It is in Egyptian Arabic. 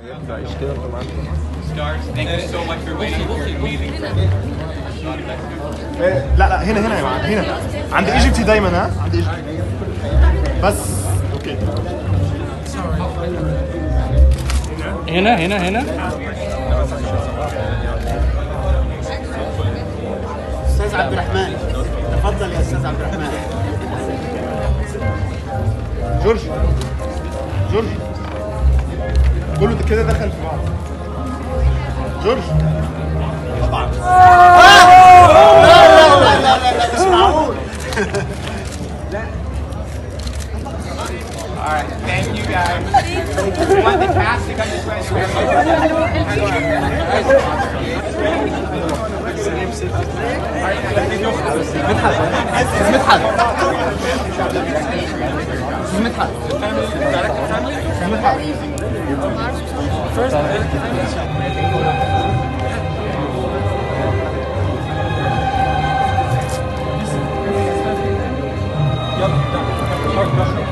Stars, thank you so much for waiting. You're amazing. إيه، لا لا هنا هنا يا معلم هنا عند ايجيبتي دايما ها عند ايجيبتي بس اوكي هنا هنا هنا استاذ عبد الرحمن تفضل يا استاذ عبد الرحمن جورج جورج كله ده كده دخل في بعض جورج لا لا لا لا مش معقول All right, thank you guys. You want the cast to come this way? يلا